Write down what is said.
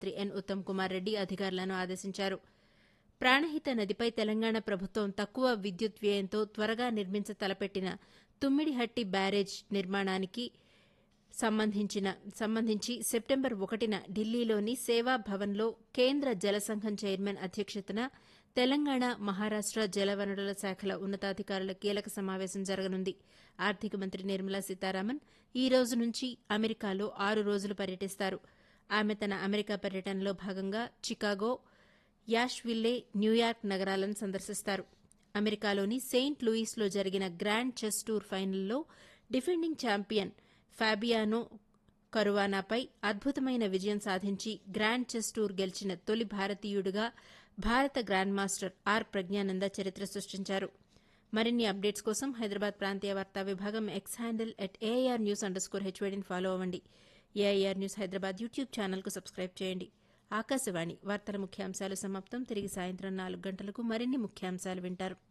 మంత్రి ఎన్ ఉత్తమ్ కుమార్ రెడ్డి అధికారులను ఆదేశించారు ప్రాణహిత నదిపై తెలంగాణ ప్రభుత్వం తక్కువ విద్యుత్ వ్యయంతో త్వరగా నిర్మించ తలపెట్టిన తుమ్మిడిహట్టి బ్యారేజ్ నిర్మాణానికి సంబంధించిన సంబంధించి సెప్టెంబర్ ఒకటిన ఢిల్లీలోని సేవా భవన్లో కేంద్ర జలసంఘం చైర్మన్ అధ్యక్షతన తెలంగాణ మహారాష్ట జలవనరుల శాఖల ఉన్నతాధికారుల కీలక సమావేశం జరగనుంది ఆర్థిక మంత్రి నిర్మలా సీతారామన్ ఈ రోజు నుంచి అమెరికాలో ఆరు రోజులు పర్యటిస్తారు ఆమె తన అమెరికా పర్యటనలో భాగంగా చికాగో యాష్విల్లే న్యూయార్క్ నగరాలను సందర్శిస్తారు అమెరికాలోని సెయింట్ లూయిస్లో జరిగిన గ్రాండ్ చెస్ టూర్ ఫైనల్లో డిఫెండింగ్ ఛాంపియన్ ఫాబియానో కరువానాపై అద్భుతమైన విజయం సాధించి గ్రాండ్ చెస్ టూర్ గెలిచిన తొలి భారతీయుడిగా భారత గ్రాండ్ మాస్టర్ ఆర్ ప్రజ్ఞానంద చరిత్ర సృష్టించారు మరిన్ని అప్డేట్స్ కోసం హైదరాబాద్ ప్రాంతీయ వార్తా విభాగం X handle at AIR news under score హెచ్వేడిని ఫాలో అవ్వండి ఏఐఆర్ న్యూస్ హైదరాబాద్ యూట్యూబ్ ఛానల్కు సబ్స్క్రైబ్ చేయండి ఆకాశవాణి వార్తల ముఖ్యాంశాలు సమాప్తం తిరిగి సాయంత్రం నాలుగు గంటలకు మరిన్ని ముఖ్యాంశాలు వింటారు